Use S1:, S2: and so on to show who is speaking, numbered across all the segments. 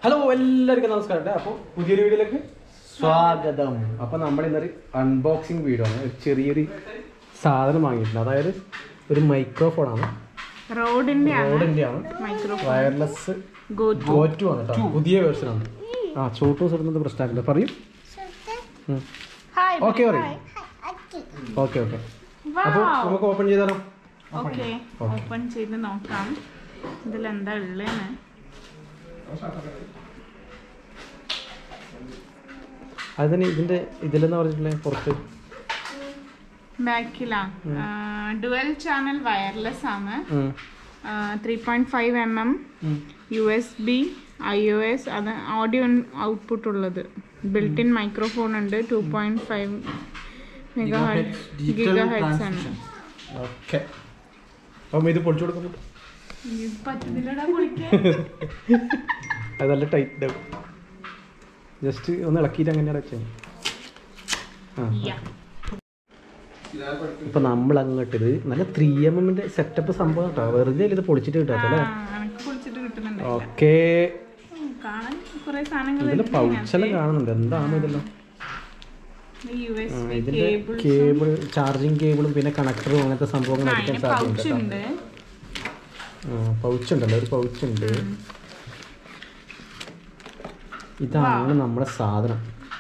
S1: Hello എല്ലാവർക്കും നമസ്കാരം അപ്പോൾ പുതിയൊരു വീഡിയോയിലേക്ക്
S2: സ്വാഗതം
S1: അപ്പോൾ നമ്മൾ ഇന്നൊരു അൺബോക്സിങ് വീഡിയോ ആണ് ഒരു ചെറിയൊരു സാധനം വാങ്ങിയിട്ടുണ്ട് അതായത് ഒരു മൈക്രോഫോൺ ആണ്
S3: റോഡിന്റെ
S1: റോഡിൻ്റെ ആണ്
S3: മൈക്രോഫോൺ
S1: വയർലെസ്
S3: ഗോ
S1: ഗോറ്റു ആണ് കേട്ടോ പുതിയ വേർഷൻ ആണ് ആ ചോട്ടൂസ് ഇടുന്നത് പ്രശ്നമാക്കില്ല പറയും
S3: ഹായ്
S1: ഓക്കെ പറയും ഓക്കെ ഓക്കെ അപ്പോൾ നമുക്ക് ഓപ്പൺ ചെയ്താലോ
S3: ഓക്കെ ഓപ്പൺ ചെയ്ത് നോക്കാം ഇതിലെന്താ ഉള്ളേന്ന്
S1: അതിന് ഇതിൻ്റെ ഇതിലെന്ന് പറഞ്ഞിട്ടുള്ളത് പുറത്ത്
S3: ബാക്കിലാ ഡുവൽ ചാനൽ വയർലെസ് ആണ്
S1: ഉം.
S3: ത്രീ പോയിന്റ് ഫൈവ് എം എം
S1: ഉം.
S3: U S B I O S അത് ഓഡിയോ ഔട്ട്പുട്ട് ഉള്ളത് ബിൽറ്റ് ഇൻ മൈക്രോഫോൺ ഉണ്ട് two point five mega giga hertz ആണ്
S1: ഓക്കെ അപ്പം ഇത് പൊളിച്ചു കൊടുക്കുന്നു
S3: ഇത് പറ്റുന്നില്ലടാ പൊളിക്കാൻ
S1: അത് നല്ല ടൈറ്റ് ആവും ജസ്റ്റ് ഒന്ന് ഇളക്കിയിട്ട് അങ്ങനെയാണ് വെച്ചത് ആ
S3: Yeah.
S1: ഇപ്പൊ നമ്മൾ അങ്ങോട്ട് ഇത് നല്ല ത്രീ എം എമ്മിന്റെ സെറ്റപ്പ് സംഭവം കേട്ടോ വെറുതെ അല്ല ഇത് പൊളിച്ചിട്ട് കിട്ടാത്തല്ലേ
S3: ആ, എനക്ക് പൊളിച്ചിട്ട് കിട്ടുന്നുണ്ട്
S1: ഓക്കെ
S3: ഉം, കാണാൻ കുറെ സാധനങ്ങൾ
S1: ഇതിൽ പൗച്ചെല്ലാം കാണുന്നുണ്ട് എന്താണ് ഇതെല്ലാം
S3: യു എസ്
S1: ആ,
S3: ബി
S1: ഇതിന്റെ
S3: കേബിൾ
S1: കേബിൾ ചാർജിങ് കേബിളും പിന്നെ കണക്ടറും അങ്ങനത്തെ സംഭവങ്ങൾ അടിക്കാൻ സാധ്യതയുണ്ട്
S3: പൗച്ച്
S1: കേട്ടോ
S3: ഉണ്ട്
S1: പൗച്ച് ഉണ്ടല്ലോ ഒരു പൗച്ച് ഉണ്ട് ഇതാണ് നമ്മുടെ സാധനം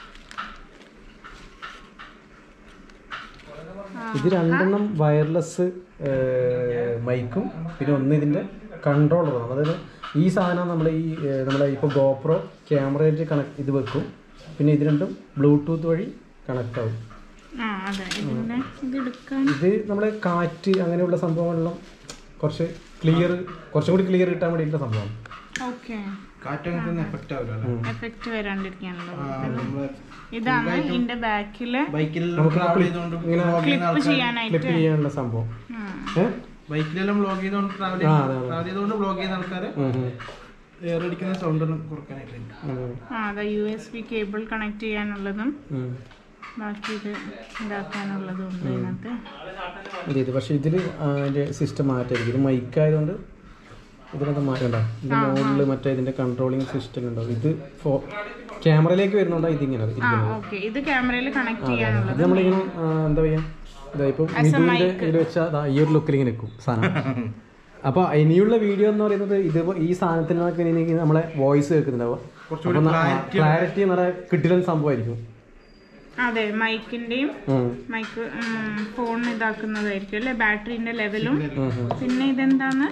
S1: ഇത് രണ്ടെണ്ണം വയർലെസ് മൈക്കും പിന്നെ ഒന്ന് ഇതിൻ്റെ കൺട്രോളറും അതായത് ഈ സാധനം നമ്മൾ ഈ ഏഹ്, നമ്മളെ ഇപ്പോൾ ഗോപ്രോ ക്യാമറയിൽ കണക്ട് ഇത് വെക്കും പിന്നെ ഇത് രണ്ടും ബ്ലൂടൂത്ത് വഴി കണക്ട് ആവും
S3: ആ അതെ ഇതിന്റെ ഇത് എടുക്കാൻ
S1: ഇത് നമ്മുടെ കാറ്റ് അങ്ങനെയുള്ള സംഭവങ്ങളെല്ലാം കുറച്ച് ക്ലിയർ കുറച്ചും കൂടി ക്ലിയർ കിട്ടാൻ വേണ്ടിയിട്ടുള്ള സംഭവമാണ്
S3: ഓക്കെ
S2: കാറ്റൊന്നും എഫക്റ്റ് ആവില്ല
S3: എഫക്റ്റ് വരാണ്ടിരിക്കാനുള്ള
S2: നമ്മള്
S3: ഇതാണ് ഇതിന്റെ ബാക്കില്
S2: ബൈക്കിൽ
S1: നമുക്ക്
S2: ട്രാവൽ ചെയ്തുകൊണ്ട്
S1: ഇങ്ങനെ
S3: ക്ലിപ്പ് ചെയ്യാനായിട്ട്
S1: ക്ലിപ്പ് ചെയ്യാനുള്ള സംഭവം
S3: ഉം.
S1: ഏഹ്
S2: ബൈക്കിലെല്ലാം വ്ളോഗ് ചെയ്തുകൊണ്ട് ട്രാവൽ
S1: ആ, അതെ, അതെ.
S2: ട്രാവൽ ചെയ്തുകൊണ്ട് വ്ളോഗ് ചെയ്യുന്ന ആൾക്കാര് എയർ അടിക്കുന്ന സൗണ്ട് ഒന്നും കുറക്കാനായിട്ട്
S3: ആ അതെ U S B cable connect ചെയ്യാനുള്ളതും ബാക്കി ഇത് ഇതാക്കാനുള്ളതും ഉണ്ട് ഇതിനകത്ത്
S1: അതെ ഇത് പക്ഷേ ഇതിൽ അതിൻ്റെ സിസ്റ്റം മാറ്റായിരിക്കും ഇത് മൈക്ക് ആയതുകൊണ്ട് ഇതിനകത്ത് മാറ്റണ്ട ഇതിൻ്റെ മുകളിൽ മറ്റേ ഇതിൻ്റെ കൺട്രോളിങ് സിസ്റ്റം ഉണ്ടാവും ഇത് ഫോ ക്യാമറയിലേക്ക് വരുന്നുണ്ടോ ഇതിങ്ങനെ
S3: ആ
S1: ഇരിക്കുന്നത്
S3: ഓക്കെ ഇത് ക്യാമറയിൽ കണക്ട് ചെയ്യാനുള്ളത്
S1: ഇത് നമ്മളിങ്ങനെ ആ, എന്താ പറയുക ഇതാ ഇപ്പം മിഥുവിൻ്റെ ഇതിൽ വെച്ചാൽ ദാ ഈ ഒരു ലുക്കിൽ ഇങ്ങനെ നിൽക്കും സാധനം അപ്പോൾ ഇനിയുള്ള വീഡിയോ എന്ന് പറയുന്നത് ഇത് ഈ സാധനത്തിനൊക്കെ ഇനി നമ്മളെ വോയിസ് കേൾക്കുന്നുണ്ടാവുക ക്ലാരിറ്റി നല്ല കിട്ടില്ല സംഭവമായിരിക്കും
S3: അതെ മൈക്കിന്റെയും
S1: ഉം.
S3: മൈക്ക് ഫോൺ ഇതാക്കുന്നതായിരിക്കും അല്ലെ ബാറ്ററിന്റെ ലെവലും പിന്നെ ഇതെന്താണ്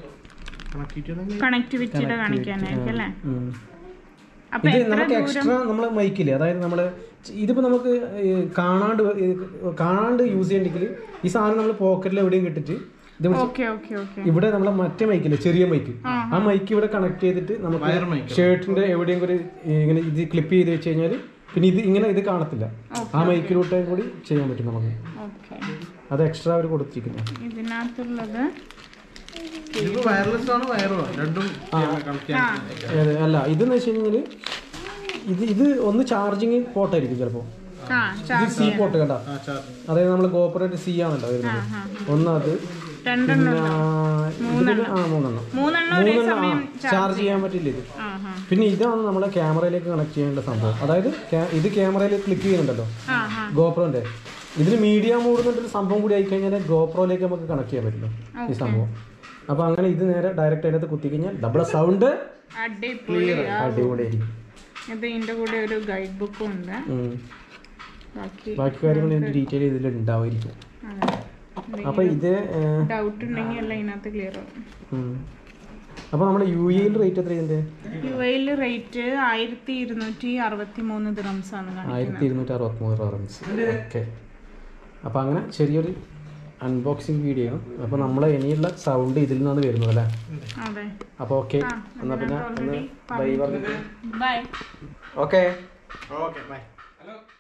S3: കണക്ടിവിറ്റിയുടെ കാണിക്കാനായിരിക്കും അല്ലേ
S1: ഉം.
S3: അപ്പൊ
S1: ഇത്
S3: എത്ര
S1: നമുക്ക് എക്സ്ട്രാ നമ്മൾ മൈക്കില്ലേ അതായത് നമ്മൾ ഇതിപ്പോ നമുക്ക് ഈ കാണാണ്ട് ഈ കാണാണ്ട് യൂസ് ചെയ്യണ്ടെങ്കിൽ ഈ സാധനം നമ്മൾ പോക്കറ്റിൽ എവിടെയും കിട്ടിട്ട് ഇത് പിടിച്ച്
S3: ഓക്കെ ഓക്കെ ഓക്കെ
S1: ഇവിടെ നമ്മളെ മറ്റേ മൈക്കില്ലേ ചെറിയ മൈക്ക് ആ മൈക്ക് ഇവിടെ കണക്ട് ചെയ്തിട്ട് നമുക്ക് ഷർട്ടിന്റെ എവിടെയും കൂടി ഇങ്ങനെ ഇത് ക്ലിപ്പ് ചെയ്ത് വെച്ച് കഴിഞ്ഞാൽ പിന്നെ ഇത് ഇങ്ങനെ ഇത് കാണത്തില്ല ആ മൈക്കിലൂടെ കൂടി ചെയ്യാൻ പറ്റും നമുക്ക്
S3: ഓക്കെ
S1: അത് എക്സ്ട്രാ അവർ കൊടുത്തിരിക്കുന്നു
S3: ഇതിനകത്തുള്ളത്
S2: ഇത് വയർലെസ് ആണ് വയറും ആണ്. രണ്ടും കണക്ട് ചെയ്യാൻ
S1: ഏത് അല്ല ഇതെന്ന് വെച്ച് കഴിഞ്ഞാൽ ഇത് ഇത് ഒന്ന് ചാർജിങ് പോർട്ടായിരിക്കും ചിലപ്പോൾ
S3: ആ
S1: ഇത് സി പോർട്ട് കണ്ട
S2: ആ ചാർജ്
S1: അതായത് നമ്മൾ ഗോപ്പറേറ്റ് സി ആണല്ലോ വരുന്നത് ഒന്ന് അത്
S3: രണ്ടെണ്ണം
S1: പിന്നെ ഇതില് ആ മൂന്നെണ്ണം
S3: മൂന്നെണ്ണം ഒരേ
S1: മൂന്നെണ്ണം
S3: സമയം
S1: ചാർജ് ചെയ്യാൻ പറ്റില്ല ഇത്
S3: ആ ആ
S1: പിന്നെ ഇതാണ് നമ്മളെ ക്യാമറയിലേക്ക് കണക്ട് ചെയ്യേണ്ട സംഭവം അതായത് ക്യാ- ഇത് ക്യാമറയിൽ ക്ലിക്ക് ചെയ്യുന്നുണ്ടല്ലോ
S3: ആ ആ
S1: ഗോപ്രോന്റെ ഇതിൽ മീഡിയ മോഡ് എന്നൊരു സംഭവം കൂടി ആയി കഴിഞ്ഞാൽ ഗോപ്രോയിലേക്ക് നമുക്ക് കണക്ട് ചെയ്യാൻ പറ്റില്ല ഈ സംഭവം അപ്പൊ അങ്ങനെ ഇത് നേരെ ഡയറക്റ്റ് അതിനകത്ത് കുത്തി കഴിഞ്ഞാൽ ഡബിൾ സൗണ്ട്
S3: അടിപൊളി
S1: അടിപൊളിയായിരിക്കും
S3: ഇത് ഇതിന്റെ കൂടെ ഒരു ഗൈഡ് ബുക്കും ഉണ്ട്
S1: ഉം.
S3: ബാക്കി
S1: ബാക്കി കാര്യങ്ങൾ ഇതിന്റെ ഡീറ്റെയിൽ ഇതിൽ ഉണ്ടാവുമായിരിക്കും അപ്പൊ ഇത് ഏഹ്,
S3: ഡൗട്ട് ഉണ്ടെങ്കിൽ എല്ലാം ഇതിനകത്ത് ക്ലിയർ ആവും
S1: ഉം. അപ്പൊ നമ്മുടെ യു എയിൽ റേറ്റ് എത്ര ഇതിന്റെ
S3: യു എയിൽ റേറ്റ് ആയിരത്തി ഇരുന്നൂറ്റി അറുപത്തി മൂന്ന് ദിറംസ് ആണ് കാണിക്കുന്നത്
S1: ആയിരത്തി ഇരുന്നൂറ്റി അറുപത്തി മൂന്ന് ററൻസ് ഓക്കെ അപ്പോൾ അങ്ങനെ ചെറിയൊരു അൺബോക്സിങ് വീഡിയോ ആണ് അപ്പോൾ നമ്മൾ ഇനിയുള്ള സൗണ്ട് ഇതിൽ നിന്നാണ് വരുന്നത് അല്ലേ
S3: അതെ
S1: അപ്പോൾ ഓക്കെ എന്നാൽ പിന്നെ ഒന്ന് ബൈ പറഞ്ഞു
S3: bye
S1: okay
S2: okay bye hello